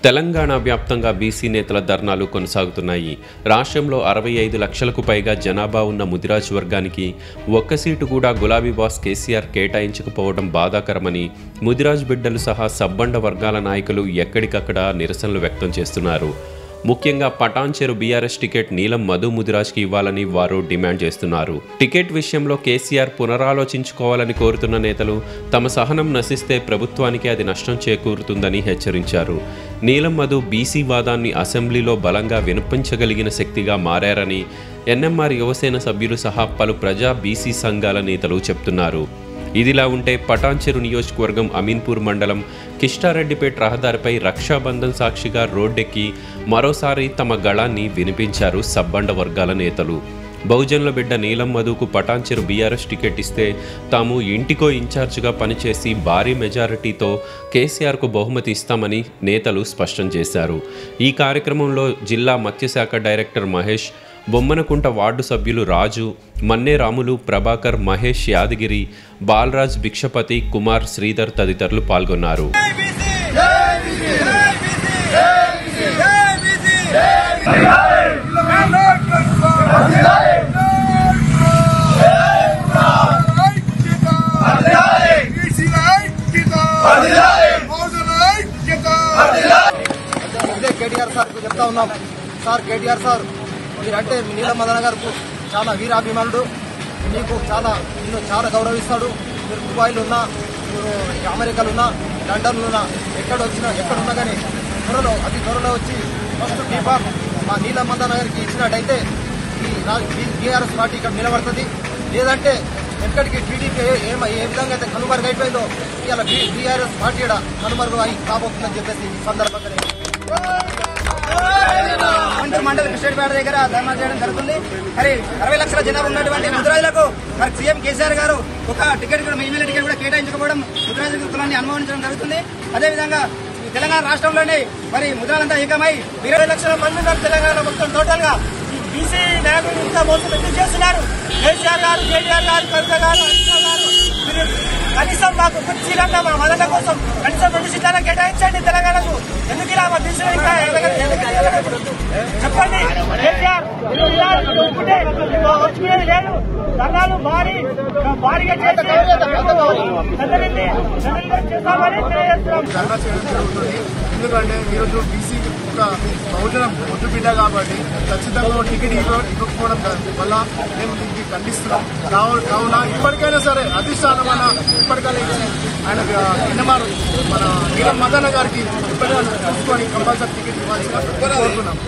తెలంగాణ వ్యాప్తంగా బీసీ నేతల ధర్నాలు కొనసాగుతున్నాయి రాష్ట్రంలో అరవై ఐదు లక్షలకు పైగా జనాభా ఉన్న ముదిరాజ్ వర్గానికి ఒక్క సీటు కూడా గులాబీ బాస్ కేసీఆర్ కేటాయించకపోవడం బాధాకరమని ముదిరాజ్ బిడ్డలు సహా సబ్బండ వర్గాల నాయకులు ఎక్కడికక్కడ నిరసనలు వ్యక్తం చేస్తున్నారు ముఖ్యంగా పటాన్చెరు బీఆర్ఎస్ టికెట్ నీలం మధు ముదిరాజ్కి ఇవ్వాలని వారు డిమాండ్ చేస్తున్నారు టికెట్ విషయంలో కేసీఆర్ పునరాలోచించుకోవాలని కోరుతున్న నేతలు తమ సహనం నశిస్తే ప్రభుత్వానికి అది నష్టం చేకూరుతుందని హెచ్చరించారు నీలం మధు బీసీ వాదాన్ని అసెంబ్లీలో బలంగా వినిపించగలిగిన శక్తిగా మారారని ఎన్ఎంఆర్ యువసేన సభ్యులు సహా పలు ప్రజా బీసీ సంఘాల నేతలు చెప్తున్నారు ఇదిలా ఉంటే పటాన్చెరు నియోజకవర్గం అమీన్పూర్ మండలం కిష్టారెడ్డిపేట రహదారిపై రక్షాబంధన్ సాక్షిగా రోడ్డెక్కి మరోసారి తమ గళాన్ని వినిపించారు సబ్బండ వర్గాల నేతలు బహుజనుల బిడ్డ నీలం మధుకు పటాన్చెరు బీఆర్ఎస్ టికెట్ ఇస్తే తాము ఇంటికో ఇన్ఛార్జిగా పనిచేసి భారీ మెజారిటీతో కేసీఆర్కు బహుమతి ఇస్తామని నేతలు స్పష్టం చేశారు ఈ కార్యక్రమంలో జిల్లా మత్స్యశాఖ డైరెక్టర్ మహేష్ బొమ్మనకుంట వార్డు సభ్యులు రాజు మన్నే రాములు ప్రభాకర్ మహేష్ యాదగిరి బాలరాజ్ భిక్షపతి కుమార్ శ్రీధర్ తదితరులు పాల్గొన్నారు ఇదే కేటీఆర్ సార్ చెప్తా ఉన్నాం సార్ కేటీఆర్ సార్ మీరంటే మీ నీలం మదన గారు చాలా వీరాభిమానుడు మీకు చాలా నిన్ను చాలా గౌరవిస్తాడు మీరు దుబాయ్లో ఉన్నా మీరు అమెరికాలో ఉన్నా లండన్లో ఉన్నా ఎక్కడ వచ్చినా ఎక్కడ ఉన్నా కానీ త్వరలో అతి త్వరలో వచ్చి ఫస్ట్ టీపాక్ మా నీలం మదన గారికి ఇచ్చినట్టయితే ఈ బీఆర్ఎస్ పార్టీ ఇక్కడ నిలబడుతుంది లేదంటే ఎక్కడికి టీడీపీ ఏ ఏ విధంగా అయితే కనుమరుగు అయిపోయిందో ఇలా బీఆర్ఎస్ పార్టీ ఈడ కనుమరుగు అయి కాబోతుందని చెప్పేసి ఈ సందర్భంగా మంచి మండలి కృష్ణపేట దగ్గర ధర్నా చేయడం జరుగుతుంది మరి అరవై లక్షల జనాభా ఉన్నటువంటి ముద్రాజులకు మరి సీఎం కేసీఆర్ గారు ఒక టికెట్ కూడా ఎమ్మెల్యే టికెట్ కూడా కేటాయించకపోవడం ముద్రాజు కులాన్ని అనుభవించడం జరుగుతుంది అదేవిధంగా ఈ తెలంగాణ రాష్ట్రంలోనే మరి ముద్రాలంతా ఏకమై ఇరవై లక్షల మంది ఉన్నారు తెలంగాణ మొత్తం టోటల్ గా బీసీ నాయకులు ఇంత మోసం ఎందుకు చేస్తున్నారు కేసీఆర్ గారు కేటీఆర్ గారు కవిత గారు హరీష్ గారు మీరు కనీసం మాకు ఒక సీట్ల మా మదన కోసం కనీసం రెండు సీట్ల కేటాయించండి తెలంగాణకు ఎందుకు ఇలా మా దిశ ఇంకా ఎదగ- ఎదగ- ఎదగ- చెప్పండి కేసీఆర్ మీరు ఇలా ఒప్పుకుంటే మా వచ్చుకునేది లేదు ధర్నాలు భారీ భారీగా చేసి చంద్రరెడ్డి చంద్రరెడ్డి చేస్తామని తెలియజేస్తున్నాం ధర్నా చేయడం జరుగుతుంది ఎందుకంటే ఈరోజు బీసీ ఒక బహుజన పొద్దు బిడ్డ కాబట్టి ఖచ్చితంగా టికెట్ ఇవ్వ- ఇవ్వకపోవడం వల్ల మేము దీనికి ఖండిస్తున్నాం కావు- కావున ఇప్పటికైనా సరే అధిష్టానం అన్న ఇప్పటికైనా ఇచ్చి ఆయన ఎన్నమారు మన నీలం మదన్న గారికి ఇప్పటికైనా చూసుకొని కంపల్సరీ టికెట్ ఇవ్వాల్సిన కోరుతున్నాం